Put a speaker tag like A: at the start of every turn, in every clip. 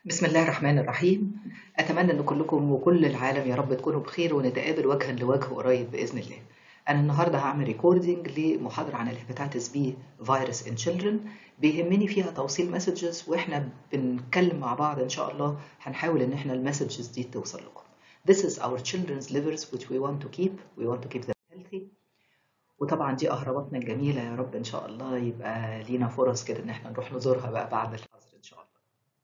A: بسم الله الرحمن الرحيم أتمنى أن كلكم وكل العالم يا رب تكونوا بخير ونتقابل وجها لوجه قريب بإذن الله أنا النهاردة هعمل ريكوردينج لمحاضرة عن الهيباتيتس بي فيروس ان children بيهمني فيها توصيل مسجز وإحنا بنتكلم مع بعض إن شاء الله هنحاول إن إحنا المسجز دي توصل لكم This is our children's livers which we want to keep we want to keep them healthy وطبعا دي أهراماتنا الجميلة يا رب إن شاء الله يبقى لينا فرص كده إن إحنا نروح نزورها بقى بعد الحظر إن شاء الله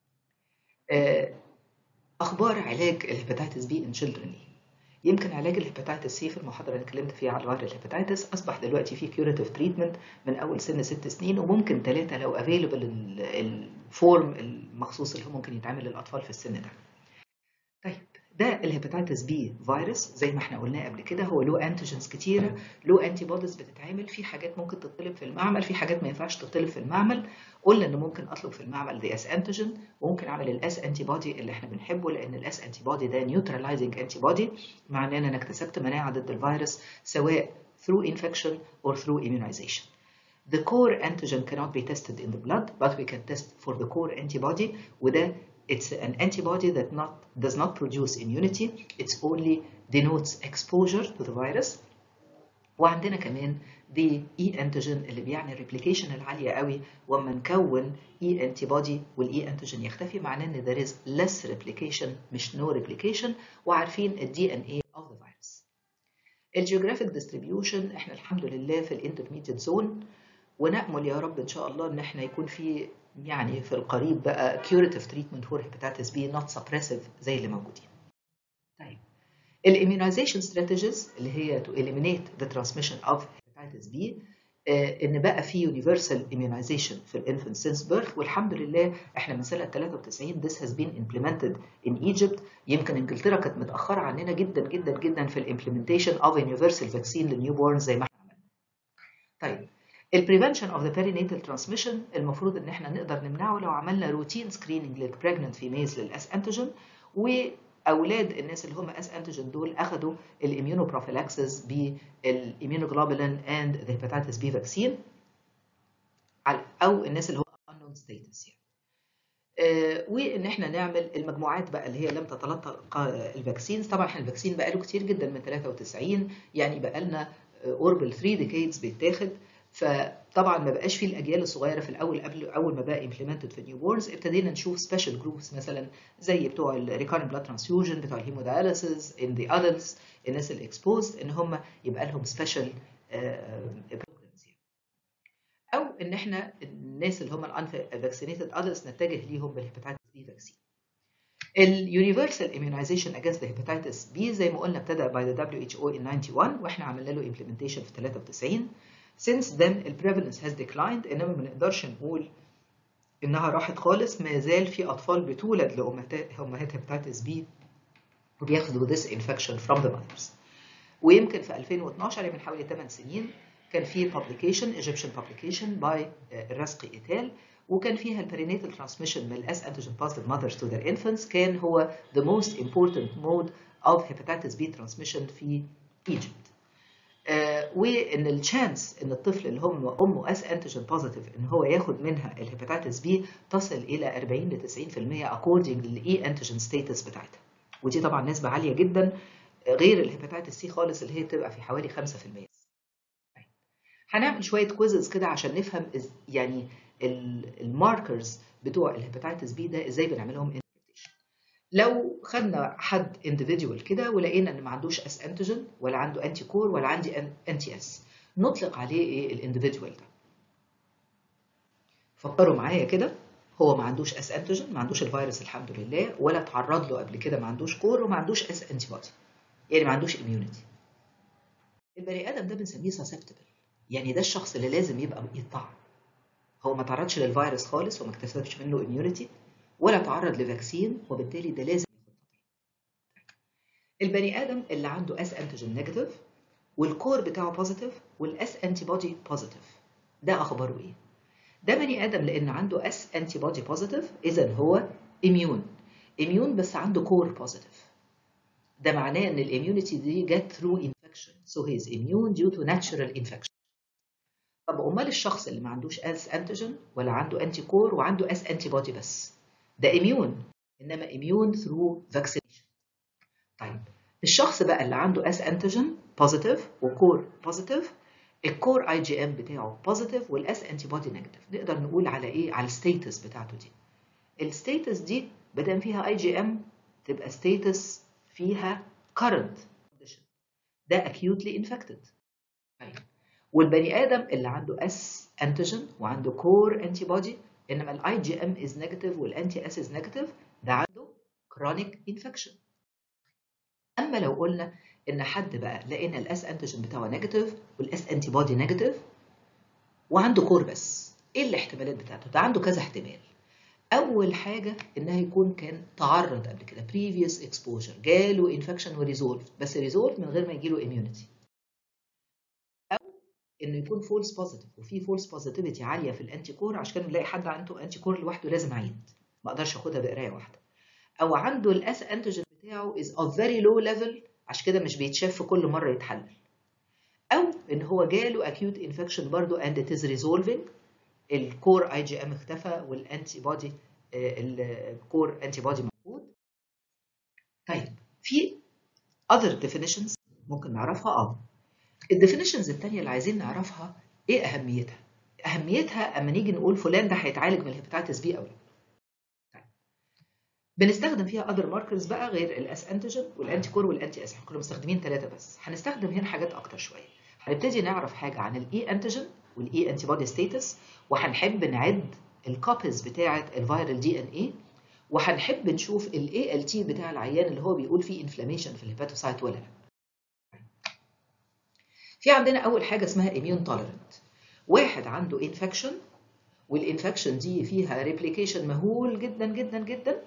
A: اخبار علاج الهيباتيتس بي ان children يمكن علاج الهيباتيتس سي في المحاضره اللي اتكلمت فيها على الفيروس الهيباتيتس اصبح دلوقتي في كيوريتيف تريتمنت من اول سن ست سنين وممكن ثلاثه لو افيلبل الفورم المخصوص اللي هو ممكن يتعمل للاطفال في السن ده. طيب ده الهيباتيتس بي فيروس زي ما احنا قلنا قبل كده هو له انتيجنز كتيره له انتي بوديز بتتعمل في حاجات ممكن تطلب في المعمل في حاجات ما ينفعش تطلب في المعمل قلنا ان ممكن اطلب في المعمل دي اس انتيجين وممكن اعمل الاس انتي بودي اللي احنا بنحبه لان الاس انتي بودي ده نيوتراليزنج انتي بودي معناه ان انا اكتسبت مناعه ضد الفيروس سواء through infection or through immunization. The core antigen cannot be tested in the blood, but we can test for the core antibody وده it's an antibody that not does not produce immunity it's only denotes exposure to the virus وعندنا كمان دي اي انتيجين اللي بيعني الريبليكيشن العاليه قوي واما نكون اي انتي بودي والاي انتيجين يختفي معناه ان there is less replication مش no replication وعارفين الدي ان اي of the virus الجيوغرافيك ديستريبيوشن احنا الحمد لله في الانترميديت زون ونأمل يا رب ان شاء الله ان احنا يكون في يعني في القريب بقى curative treatment for hepatitis B not suppressive زي اللي موجودين. طيب الاميونيزيشن strategies اللي هي to eliminate the transmission of hepatitis B آه ان بقى في universal immunization في الانفنت since birth والحمد لله احنا من سنه 93 this has been implemented in Egypt يمكن انجلترا كانت متاخره عننا جدا جدا جدا في الامبلمنتيشن of a universal vaccine للنيو بورن زي ما احنا عملنا. طيب البريفنشن اوف ذا perinatal ترانسميشن المفروض ان احنا نقدر نمنعه لو عملنا روتين سكريننج للبريجننت فيميلز للاس انتيجين واولاد الناس اللي هم اس انتيجين دول اخذوا الاميونوبروفيلاكسس بالاميونوجلوبولين اند ذا هيباتيتس بي فاكسين او الناس اللي هو unknown status يعني. آه وان احنا نعمل المجموعات بقى اللي هي لم تتلقى الفاكسينز طبعا احنا الفاكسين بقى له كتير جدا من 93 يعني بقى لنا اوربل 3 ديكيدز بيتاخد فطبعا ما بقاش في الاجيال الصغيره في الاول قبل اول ما بقى امبلمنتد في النيو بورنز ابتدينا نشوف سبيشال جروبس مثلا زي بتوع الريكارنت بلاد ترانسفيوجن بتوع الهيموداياليسيس ان ذا ادلتس الناس اللي اكسبوزد ان هم يبقى لهم سبيشال بروجرامز او ان احنا الناس اللي هم الانفاكسينيتد ادلتس نتجه ليهم بالهيباتيتس بي فاكسين اليونيفرسال immunization against the hepatitis B زي ما قلنا ابتدى by the WHO in 91 واحنا عملنا له implementation في 93 since then the prevalence has declined انما ما نقدرش نقول انها راحت خالص ما زال في اطفال بتولد لامهات هيباتيتس بي وبياخدوا this infection from the mothers ويمكن في 2012 يعني من حوالي 8 سنين كان في publication Egyptian publication by الرزقي ايتال وكان فيها البرينيتال ترانسميشن من الاس انتيجين بوزيتيف mothers to their infants كان هو the most important mode of hepatitis B transmission في Egypt. آه وان الشانس ان الطفل اللي هم امه اس انتيجين بوزيتيف ان هو ياخد منها الهيباتيتس بي تصل الى 40 ل 90% according للاي انتيجين ستاتس بتاعتها ودي طبعا نسبه عاليه جدا غير الهيباتيتس سي خالص اللي هي بتبقى في حوالي 5% هنعمل شويه كويزز كده عشان نفهم يعني الماركرز بتوع الهيباتيتس بي ده ازاي بنعملهم لو خدنا حد individual كده ولقينا ان ما عندوش اس انتيجين ولا عنده انتي كور ولا عندي انتي اس نطلق عليه ايه الانديفيدوال ده فكروا معايا كده هو ما عندوش اس انتيجين ما عندوش الفيروس الحمد لله ولا اتعرض له قبل كده ما عندوش كور وما عندوش اس انتي بودي يعني ما عندوش اميونيتي البني ادم ده بنسميه سسبتبل يعني ده الشخص اللي لازم يبقى يطعم هو ما تعرضش للفيروس خالص وما اكتسبش منه اميونيتي ولا تعرض لفاكسين وبالتالي ده لازم البني ادم اللي عنده اس انتيجين نيجاتيف والكور بتاعه بوزيتيف والاس انتي بودي بوزيتيف ده اخباره ايه ده بني ادم لان عنده اس انتي بودي بوزيتيف اذا هو اميون اميون بس عنده كور بوزيتيف ده معناه ان الاميونيتي دي جت ثرو انفكشن سو هي از اميون ديو تو ناتشرال انفكشن طب امال الشخص اللي ما عندوش اس انتيجين ولا عنده انتي كور وعنده اس انتي بودي بس ده اميون انما immune through vaccination طيب الشخص بقى اللي عنده اس انتيجين بوزيتيف وكور بوزيتيف الكور اي جي ام بتاعه بوزيتيف والاس انتي بودي نيجاتيف نقدر نقول على ايه على الستيتس بتاعته دي الستيتس دي بدل فيها اي جي ام تبقى ستيتس فيها current condition ده acutely infected طيب والبني ادم اللي عنده اس انتيجين وعنده كور انتي بودي انما الاي جي ام از نيجاتيف والانتي اس از نيجاتيف ده عنده كرونيك انفكشن اما لو قلنا ان حد بقى لقينا الاس انتيجين بتاعه نيجاتيف والاس انتي بودي نيجاتيف وعنده كور بس ايه الاحتمالات بتاعته ده عنده كذا احتمال اول حاجه انها يكون كان تعرض قبل كده previous exposure جاله انفكشن وريزولف بس ريزولف من غير ما يجيله immunity او انه يكون فولس بوزيتيف وفي فولس بوزيتيفيتي عاليه في الانتي كور عشان كده نلاقي حد عنده انتي كور لوحده لازم اعيد ما اقدرش اخدها بقرايه واحده او عنده الاس انتيجين بتاعه is of very low level عشان كده مش بيتشاف في كل مره يتحلل او ان هو جاله acute infection برضه and it is resolving الكور اي جي ام اختفى والانتي بودي الكور انتي بودي موجود طيب في other definitions ممكن نعرفها اه الديفينيشنز الثانيه اللي عايزين نعرفها ايه اهميتها اهميتها اما نيجي نقول فلان ده هيتعالج من الهيباتيتس بي او لا طيب. بنستخدم فيها اذر ماركرز بقى غير الاس انتيجين والانتي كور والانتي اس كنا مستخدمين ثلاثه بس هنستخدم هنا حاجات اكتر شويه هنبتدي نعرف حاجه عن الاي انتيجين والاي انتي بودي ستاتس وهنحب نعد الكوبيز بتاعه الفيرال دي ان اي وهنحب نشوف الاي ال تي بتاع العيان اللي هو بيقول فيه انفلاميشن في الهيباتوسايت ولا لا في عندنا اول حاجه اسمها immune tolerant واحد عنده انفكشن والانفكشن دي فيها ريبليكيشن مهول جدا جدا جدا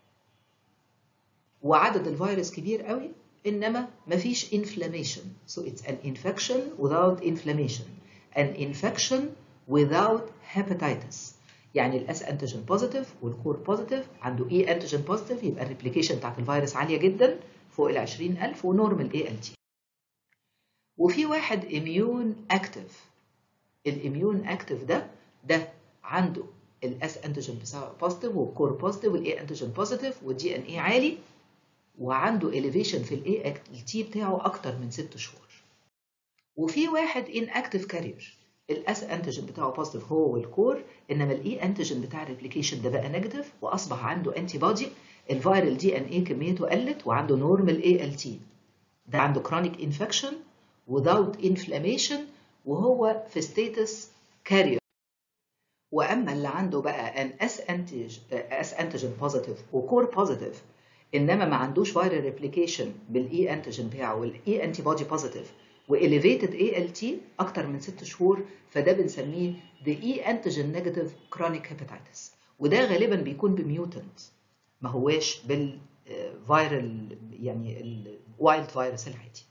A: وعدد الفيروس كبير قوي انما مفيش inflammation so it's an infection without inflammation an infection without hepatitis يعني الاس انتيجين بوزيتيف والكور بوزيتيف عنده اي انتيجين بوزيتيف يبقى الريبليكيشن بتاعت الفيروس عاليه جدا فوق ال 20000 ونورمال اي ال تي وفي واحد اميون اكتف الاميون اكتف ده ده عنده الاس انتيجين بتاعه بوزيتيف والكور بوزيتيف والاي انتيجين بوزيتيف والدي ان اي عالي وعنده elevation في الاي التي بتاعه اكتر من 6 شهور وفي واحد ان اكتف كارير الاس انتيجين بتاعه بوزيتيف هو والكور انما الاي انتيجين بتاع الريبليكيشن ده بقى نيجاتيف واصبح عنده انتي بودي الفيرال دي ان اي كميته قلت وعنده نورمال اي ال تي ده عنده كرونيك انفكشن without inflammation وهو في ستيتس كارير واما اللي عنده بقى ان اس انتيج اس انتيجين بوزيتيف وكور بوزيتيف انما ما عندوش فايرال ريبليكيشن بالاي انتيجين بتاعه والاي انتي بودي بوزيتيف واليفيتد اي ال تي اكتر من 6 شهور فده بنسميه the e antigen negative chronic hepatitis وده غالبا بيكون بميوتنت ما هواش بالفيرال يعني الوايلد فيروس العادي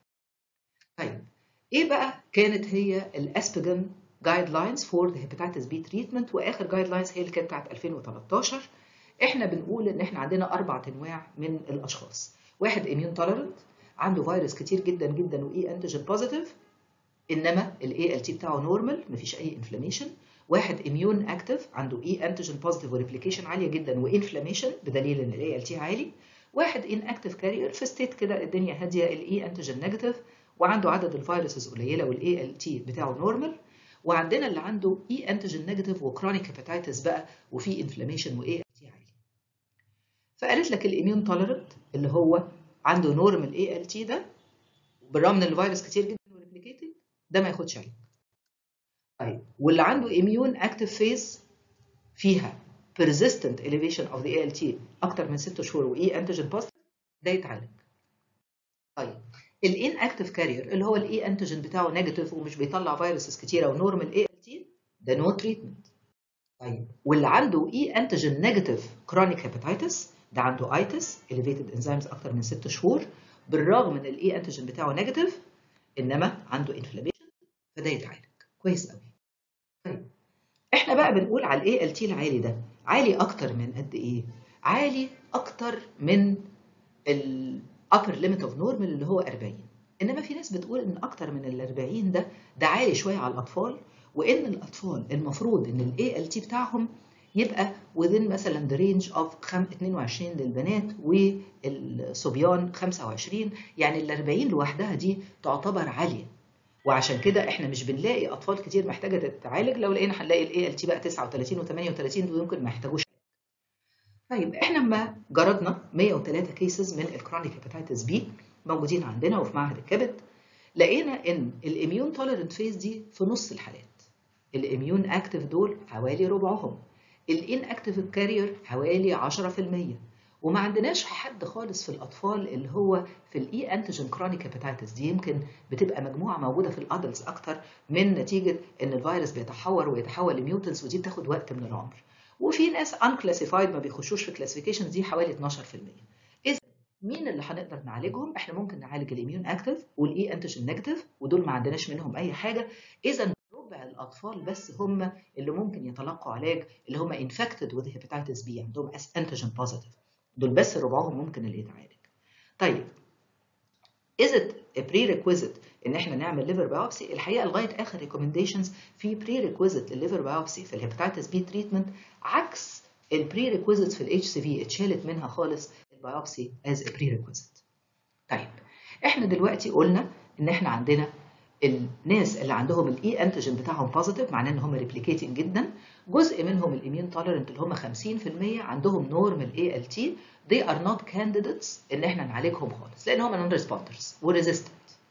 A: طيب ايه بقى كانت هي الاسبجن جايد لاينز فور ذا هيباتيتس بي تريتمنت واخر جايد لاينز هي اللي كانت بتاعت 2013 احنا بنقول ان احنا عندنا اربع انواع من الاشخاص واحد اميون توليرنت عنده فيروس كتير جدا جدا واي انتيجين بوزيتيف انما الاي ال تي بتاعه نورمال مفيش اي انفلاميشن واحد اميون اكتف عنده اي انتيجين بوزيتيف وريبليكيشن عاليه جدا وانفلاميشن بدليل ان الاي ال تي عالي واحد ان اكتف كارير في ستيت كده الدنيا هاديه الاي انتيجين نيجاتيف وعنده عدد الفيروسز قليله والاي ال تي بتاعه نورمال وعندنا اللي عنده اي انتيجين نيجاتيف وكرونيك هيباتيتس بقى وفي انفلاميشن واي ال تي عالي فقالت لك الاميون توليرنت اللي هو عنده نورمال اي ال تي ده بالرغم ان الفيروس كتير جدا وريبليكيتنج ده ما ياخدش علاج طيب واللي عنده اميون اكتف فيز فيها persistent elevation of the ALT اكتر من 6 شهور واي انتيجين بوزيتيف ده يتعالج طيب الان اكتف كارير اللي هو الاي انتيجين بتاعه نيجاتيف ومش بيطلع فيروسز كتيره ونورمال اي ال تي ده نو تريتمنت طيب واللي عنده اي انتيجين نيجاتيف كرونيك هيباتيتس ده عنده ايتس elevated enzymes اكتر من 6 شهور بالرغم من الاي انتيجين بتاعه نيجاتيف انما عنده انفلاميشن فده يتعالج كويس قوي طيب احنا بقى بنقول على الاي ال تي العالي ده عالي اكتر من قد ايه عالي اكتر من الابر ليميت اوف نورمال اللي هو 40 انما في ناس بتقول ان اكتر من ال 40 ده ده عالي شويه على الاطفال وان الاطفال المفروض ان الاي ال تي بتاعهم يبقى within مثلا the range of 22 للبنات والصبيان 25 يعني ال 40 لوحدها دي تعتبر عاليه وعشان كده احنا مش بنلاقي اطفال كتير محتاجه تتعالج لو لقينا هنلاقي الاي ال تي بقى 39 و38 دول يمكن ما يحتاجوش طيب احنا لما جردنا 103 كيسز من الكرونيك هيباتيتس بي موجودين عندنا وفي معهد الكبد لقينا ان الاميون توليرنت فيز دي في نص الحالات الاميون اكتف دول حوالي ربعهم الان اكتف كارير حوالي 10% وما عندناش حد خالص في الاطفال اللي هو في الاي انتيجين كرونيك هيباتيتس دي يمكن بتبقى مجموعه موجوده في الادلتس اكتر من نتيجه ان الفيروس بيتحور ويتحول لميوتنس ودي بتاخد وقت من العمر وفي ناس unclassified ما بيخشوش في كلاسيفيكيشن دي حوالي 12% اذا مين اللي هنقدر نعالجهم احنا ممكن نعالج الاميون اكتف والاي انتيجين نيجاتيف ودول ما عندناش منهم اي حاجه اذا ربع الاطفال بس هم اللي ممكن يتلقوا علاج اللي هم infected with hepatitis B عندهم انتيجين بوزيتيف دول بس ربعهم ممكن اللي يتعالج طيب is it a prerequisite ان احنا نعمل liver biopsy الحقيقه لغايه اخر recommendations في prerequisite للliver biopsy في الهيباتيتس بي تريتمنت عكس البريريكويزيتس في الاتش سي في اتشالت منها خالص البيوبسي از a prerequisite طيب احنا دلوقتي قلنا ان احنا عندنا الناس اللي عندهم الاي انتيجين بتاعهم بوزيتيف معناه ان هم ريبليكيتنج جدا جزء منهم الاميون توليرنت اللي هم 50% عندهم نورمال اي ال تي they are not candidates ان احنا نعالجهم خالص لان هم نون ريسبوندرز وريزيستنت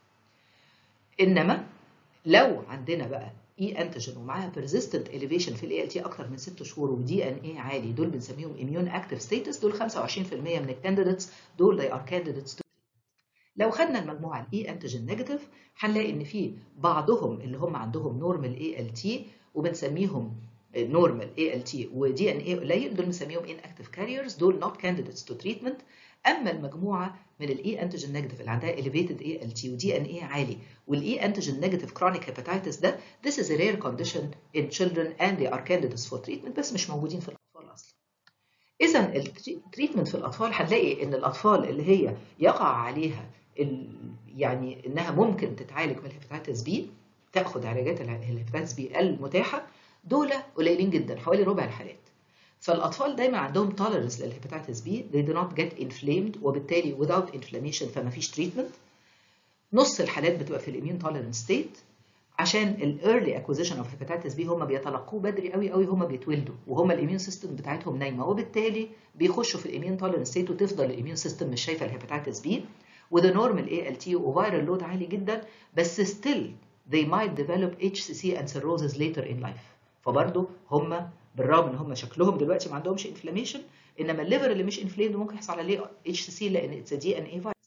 A: انما لو عندنا بقى اي انتيجين ومعاها persistent elevation في الاي ال تي اكتر من 6 شهور ودي ان اي عالي دول بنسميهم immune active status دول 25% من الكانديديتس دول they are candidates to لو خدنا المجموعه الاي انتيجين نيجاتيف هنلاقي ان في بعضهم اللي هم عندهم نورمال اي ال تي وبنسميهم نورمال اي ال تي ودي ان اي قليل دول بنسميهم ان اكتيف كاريرز دول نوت كانديديتس تو تريتمنت اما المجموعه من الاي انتيجين نيجاتيف اللي عندها elevated اي ال تي ودي ان اي عالي والاي انتيجين نيجاتيف كرونيك هيباتيتس ده this is a rare condition in children and they are candidates for treatment بس مش موجودين في الاطفال اصلا اذا التريتمنت في الاطفال هنلاقي ان الاطفال اللي هي يقع عليها يعني انها ممكن تتعالج من الهيباتيتس بي تاخد علاجات الهيباتيتس بي المتاحه دول قليلين جدا حوالي ربع الحالات فالاطفال دايما عندهم tolerance للهيباتيتس بي they do not get inflamed وبالتالي without inflammation فما فيش treatment نص الحالات بتبقى في الاميون tolerance state عشان الايرلي اكوزيشن اوف هيباتيتس بي هم بيتلقوه بدري قوي قوي هم بيتولدوا وهم الاميون سيستم بتاعتهم نايمه وبالتالي بيخشوا في الاميون tolerance state وتفضل الاميون سيستم مش شايفه الهيباتيتس بي وده نورمال اي ال تي وفيرال لود عالي جدا بس still they might develop HCC and cirrhosis later in life فبرضه هم بالرغم ان هم شكلهم دلوقتي ما عندهمش انفلاميشن انما الليفر اللي مش انفليمد ممكن يحصل عليه اتش سي سي لان اتس دي ان اي فيروس.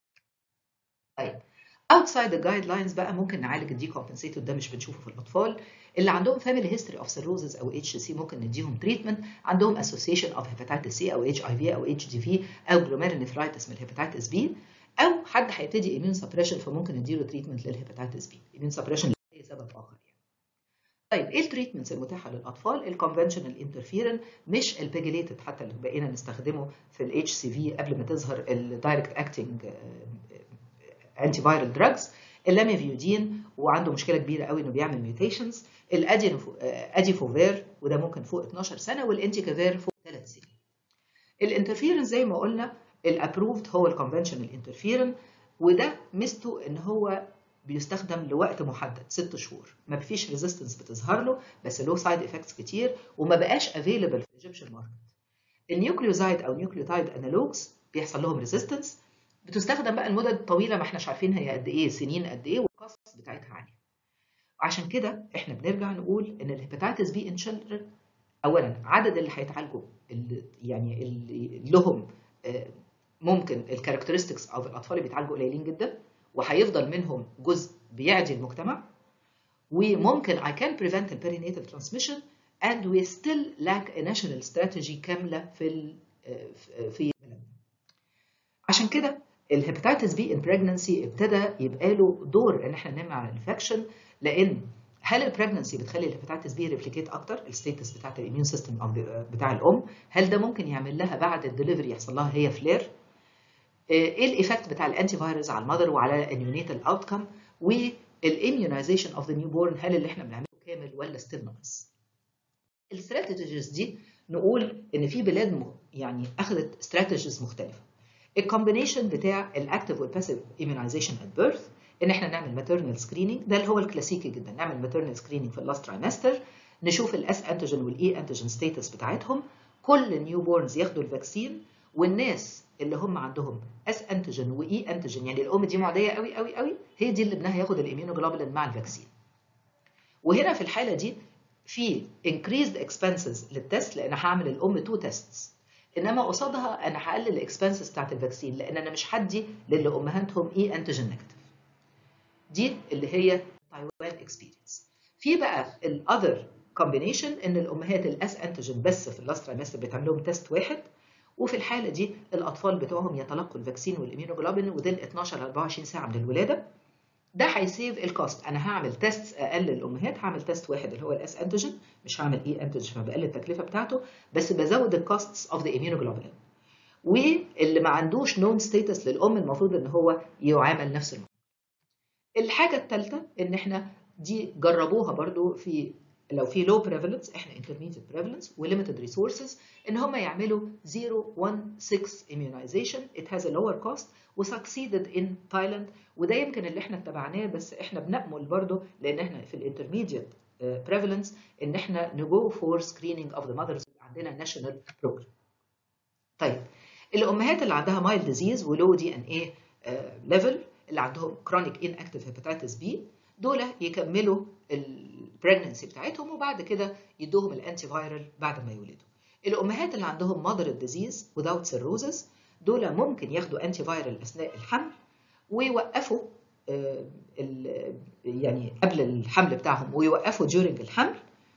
A: طيب outside the guidelines بقى ممكن نعالج الدي كومبنسيتد ده مش بنشوفه في الاطفال اللي عندهم فاميلي هيستوري اوف سيروزز او اتش سي ممكن نديهم تريتمنت عندهم اسوسيشن اوف هيباتيتس سي او اتش اي في او اتش دي في او جلوميرونيفرايتس من الهيباتيتس بي او حد هيبتدي ايميون سبريشن فممكن نديله تريتمنت للهيباتيتس بي ايميون سبريشن لاي سبب اخر يعني. طيب ايه التريتمنتس المتاحه للاطفال الكونفنشنال انترفيرن مش البيجيليتد حتى اللي بقينا نستخدمه في الاتش سي في قبل ما تظهر الدايركت اكتنج انتي فايرال دراجز اللاميفيودين وعنده مشكله كبيره قوي انه بيعمل ميوتيشنز الاديفوفير وده ممكن فوق 12 سنه والانتيكافير فوق 3 سنين الانترفيرن زي ما قلنا الابروفد هو الكونفنشنال انترفيرن وده ميزته ان هو بيستخدم لوقت محدد ست شهور ما فيش ريزيستنس بتظهر له بس له سايد افكتس كتير وما بقاش افيلبل في الايجيبشن ماركت النيوكليوزايد او نيوكليوتايد انالوجز بيحصل لهم ريزيستنس بتستخدم بقى المدد طويله ما احناش عارفين هي قد ايه سنين قد ايه والكوست بتاعتها عاليه عشان كده احنا بنرجع نقول ان الهيباتيتس بي ان children اولا عدد اللي هيتعالجوا اللي يعني اللي لهم ممكن الكاركترستكس او الاطفال اللي بيتعالجوا قليلين جدا وهيفضل منهم جزء بيعدي المجتمع وممكن I can prevent the perinatal transmission and we still lack a national strategy كاملة في ال في بلدنا. عشان كده الهيباتيتس بي ان pregnancy ابتدى يبقى له دور ان احنا نمنع الانفكشن لان هل البريجننسي بتخلي الهيباتيتس بي ريبليكيت اكتر الستيتس بتاعت الاميون سيستم بتاع الام هل ده ممكن يعمل لها بعد الدليفري يحصل لها هي فلير ايه الايفكت بتاع الانتي فيروس على المذر وعلى النيونيتال اوتكم والاميونيزيشن اوف ذا نيو بورن هل اللي احنا بنعمله كامل ولا ستيل ناقص الاستراتيجيز دي نقول ان في بلاد م... يعني اخذت استراتيجيز مختلفه الكومبينيشن بتاع الاكتيف والباسيف immunization at birth ان احنا نعمل ماتيرنال سكريننج ده اللي هو الكلاسيكي جدا نعمل ماتيرنال سكريننج في اللاست ترايمستر نشوف الاس انتيجين والاي انتيجين ستاتس بتاعتهم كل النيو بورنز ياخدوا الفاكسين والناس اللي هم عندهم اس انتيجين واي انتيجين يعني الام دي معديه قوي قوي قوي هي دي اللي ابنها ياخد الاميونوجلوبولين مع الفاكسين وهنا في الحاله دي في increased expenses للتست لان هعمل الام تو تيستس انما قصادها انا هقلل الاكسبنسز بتاعت الفاكسين لان انا مش هدي للي امهاتهم اي انتيجين نيجاتيف دي اللي هي تايوان اكسبيرينس في بقى الاذر كومبينيشن ان الامهات الاس انتيجين بس في اللاست ترايمستر بيتعمل لهم تيست واحد وفي الحاله دي الاطفال بتوعهم يتلقوا الفاكسين والاميونوجلوبين ودين 12 ل 24 ساعه من الولاده ده هيسيف الكوست انا هعمل تيست اقل للامهات هعمل تيست واحد اللي هو الاس انتيجين مش هعمل اي انتيجين فبقلل التكلفه بتاعته بس بزود الكوستس اوف ذا immunoglobulin واللي ما عندوش نون ستيتس للام المفروض ان هو يعامل نفس الموضوع الحاجه الثالثه ان احنا دي جربوها برضو في لو في low prevalence احنا intermediate prevalence و limited resources ان هم يعملوا 016 immunization it has a lower cost و succeeded in Thailand وده يمكن اللي احنا اتبعناه بس احنا بنأمل برضو لان احنا في الانترميديت prevalence ان احنا نجو for screening of the mothers عندنا national program. طيب الامهات اللي عندها mild disease ولو دي ان ايه ليفل اللي عندهم chronic inactive hepatitis B دول يكملوا البريجننسي بتاعتهم وبعد كده يدوهم الانتي فايرال بعد ما يولدوا. الامهات اللي عندهم moderate disease without cirrhosis دول ممكن ياخدوا انتي فايرال اثناء الحمل ويوقفوا يعني قبل الحمل بتاعهم ويوقفوا during الحمل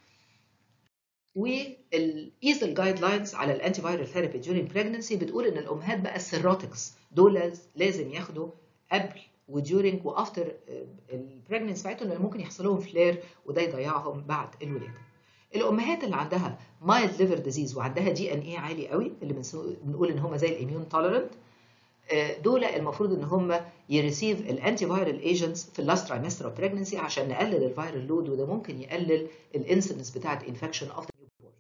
A: والايزل جايد لاينز على الانتي فايرال ثيرابي during pregnancy بتقول ان الامهات بقى السيروتكس دول لازم ياخدوا قبل وديورنج وافتر البريجننسي بتاعتهم لان ممكن يحصل لهم فلير وده يضيعهم بعد الولاده. الامهات اللي عندها مايلد ليفر ديزيز وعندها دي ان اي عالي قوي اللي بنقول ان هم زي الاميون توليرنت دول المفروض ان هم يريسيف الانتي فايرال ايجنتس في اللاست ترايمستر اوف بريجنسي عشان نقلل الفيرال لود وده ممكن يقلل الانسيدنس بتاعت انفكشن اوف ذا نيو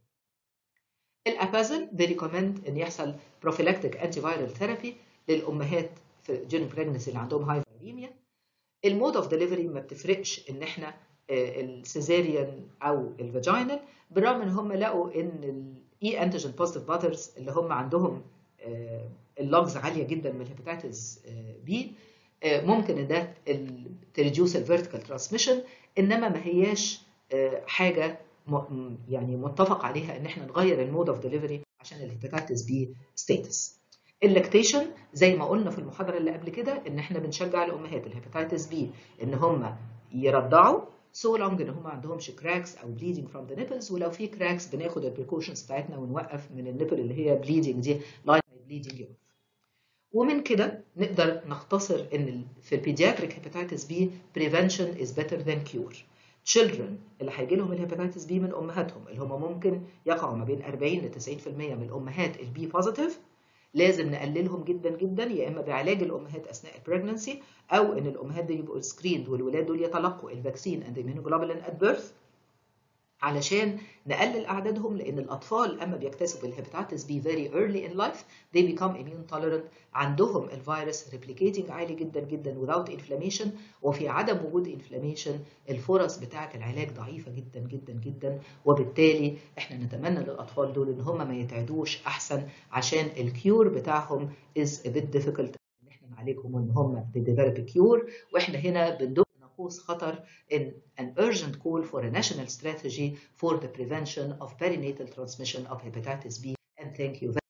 A: الابازل بيريكومند ان يحصل بروفيلاكتيك انتي فايرال ثيرابي للامهات في during pregnancy اللي عندهم هاي فايريميا المود اوف ديليفري ما بتفرقش ان احنا السيزاريان او الفاجينال بالرغم ان هم لقوا ان الاي انتيجين بوزيتيف باترز اللي هم عندهم اللوجز عاليه جدا من الهيباتيتس بي ممكن ان ده تريديوس الفيرتيكال ترانسميشن انما ما هياش حاجه يعني متفق عليها ان احنا نغير المود اوف ديليفري عشان الهيباتيتس بي ستاتس اللاكتيشن زي ما قلنا في المحاضره اللي قبل كده ان احنا بنشجع الامهات الهيباتيتس بي ان هم يرضعوا سو so لونج ان هم ما عندهمش كراكس او بليدنج فروم ذا نيبلز ولو في كراكس بناخد البريكوشنز بتاعتنا ونوقف من النيبل اللي هي بليدنج دي لاين بليدنج يقف ومن كده نقدر نختصر ان في البيدياتريك هيباتيتس بي prevention is better than cure children اللي هيجي لهم الهيباتيتس بي من امهاتهم اللي هم ممكن يقعوا ما بين 40 ل 90% من الامهات البي بوزيتيف لازم نقللهم جدا جدا يا اما بعلاج الامهات اثناء البريجننسي او ان الامهات دول يبقوا سكريند والولاد دول يتلقوا الفاكسين اند immunoglobulin ات بيرث علشان نقلل اعدادهم لان الاطفال اما بيكتسبوا الهيباتيتس بي very early in life they become immune tolerant عندهم الفيروس replicating عالي جدا جدا without inflammation وفي عدم وجود inflammation الفرص بتاعه العلاج ضعيفه جدا جدا جدا وبالتالي احنا نتمنى للاطفال دول ان هم ما يتعدوش احسن عشان الكيور بتاعهم is a bit difficult ان احنا نعالجهم ان هم they develop cure واحنا هنا بندق ناقوس خطر in an urgent call for a national strategy for the prevention of perinatal transmission of hepatitis B and thank you very